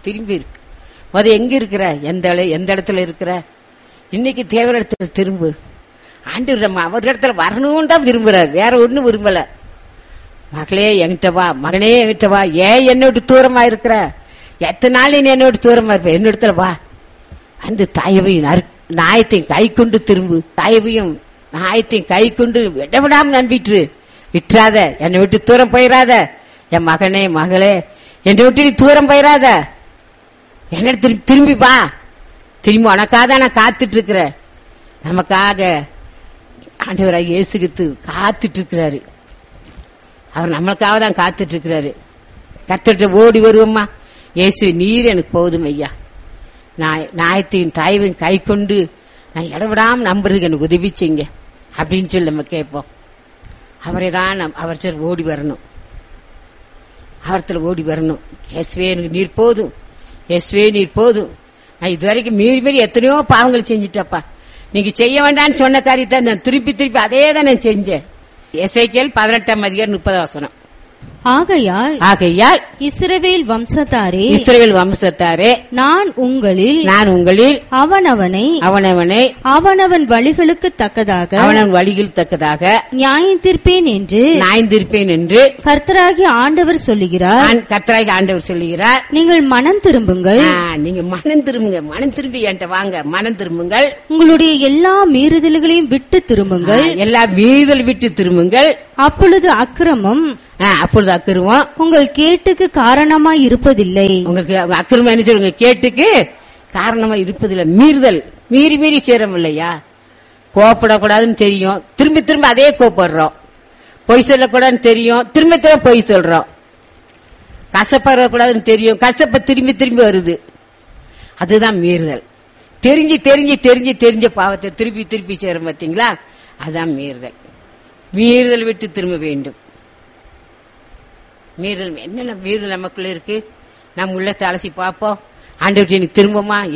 திரும்பி இருக்கு முத எங்க இருக்கிற எந்த இட- எந்த இடத்துல இருக்கிற இன்னைக்கு தேவர இடத்துல திரும்பு ஆண்டவர் நம்ம அவர் இடத்துல வரணும்னு தான் விரும்புறாரு வேற ஒண்ணும் விரும்பல மகளே என்கிட்ட வா மகனே என்கிட்ட வா ஏன் என்னை விட்டு தூரமா இருக்கிற எத்தனை நாள் நீ என்னை விட்டு தூரமா இருப்ப என்னிடத்துல வா அந்த தாயவையும் நறு- நாயத்தையும் கை கொண்டு திரும்பு தாயவையும் நாயத்தையும் கை கொண்டு விடவிடாம நம்பிட்டு விட்டுறாத என்னை விட்டு தூரம் போயிடாத என் மகனே மகளே என்னை விட்டு நீ தூரம் போயிடாத என்ன திரும்பி திரும்பி வா திரும்பி உனக்காக தான் நான் காத்துட்டு இருக்கிறேன் நமக்காக ஆண்டவராக இயேசுகித்து காத்துட்டு இருக்கிறாரு அவர் நம்மளுக்காக தான் காத்துட்டு இருக்கிறாரு கத்துட்டு ஓடி வருவோம்மா இயேசு நீர் எனக்கு போதும் ஐயா நான் நாயத்தையும் தாயவையும் கை கொண்டு நான் இடவிடாம நம்புறதுக்கு எனக்கு உதவி செய்யுங்க அப்படின்னு சொல்லி நம்ம கேட்போம் அவரை தான் நம்- அவர் சொல்லி ஓடி வரணும் அவரத்துல ஓடி வரணும் இயேசுவே எனக்கு நீர் போதும் இயேசுவே நீர் போதும் நான் இதுவரைக்கும் மீறி மீறி எத்தனையோ பாவங்கள் செஞ்சுட்டப்பா நீங்க செய்ய வேண்டாம்னு சொன்ன காரியத்தை நான் திருப்பி திருப்பி அதே தான் நான் செஞ்சேன் எஸ்ஐகேல் பதினெட்டாம் அதிகாரம் முப்பது வசனம் ஆகையால் ஆகையால் இஸ்ரவேல் வம்சத்தாரே இஸ்ரவேல் வம்சத்தாரே நான் உங்களில் நான் உங்களில் அவனவனை அவனவனை அவனவன் வழிகளுக்கு தக்கதாக அவனவன் வழியில் தக்கதாக நியாயந்தீர்ப்பேன் என்று நாய்ந்திருப்பேன் என்று கர்த்தராகிய ஆண்டவர் சொல்லுகிறார் ஆண்- கர்த்தராகிய ஆண்டவர் சொல்லுகிறார் நீங்கள் மனம் திரும்புங்கள் ஆ, நீங்க மனம் திரும்புங்க மனம் திரும்பி என்கிட்ட வாங்க மனம் திரும்புங்கள் உங்களுடைய எல்லா மீறுதல்களையும் விட்டு திரும்புங்கள் ஆ, எல்லா மீதல் விட்டு திரும்புங்கள் அப்பொழுது அக்கிரமம் ஆ, அப்பொழுது அக்கிருவோம் உங்கள் கேட்டுக்கு காரணமாய் இருப்பதில்லை உங்களுக்கு அக்கிரமம் என்ன செய்யுங்க கேட்டுக்கு காரணமா இருப்பதில்லை மீறுதல் மீறி மீறி சேரம் இல்லையா கோப்படக்கூடாதுன்னு தெரியும் திரும்பி திரும்ப அதே கோப்படுறோம் பொய் சொல்லக்கூடாதுன்னு தெரியும் திரும்ப திரும்ப பொய் சொல்றோம் கசப்படக்கூடாதுன்னு தெரியும் கசப்ப திரும்பி திரும்பி வருது அதுதான் மீறுதல் தெரிஞ்சு தெரிஞ்சு தெரிஞ்சு தெரிஞ்ச பாவத்தை திருப்பி திருப்பி சேரும் பார்த்தீங்களா அதான் மீறுதல் மீறுதல் விட்டு திரும்ப வேண்டும் மீறுதல் என்னென்ன மீறுதல் நமக்குள்ள இருக்கு நம்ம உள்ளத்தை அலசி பார்ப்போம் ஆண்டவர்கிட்ட நீ திரும்பமா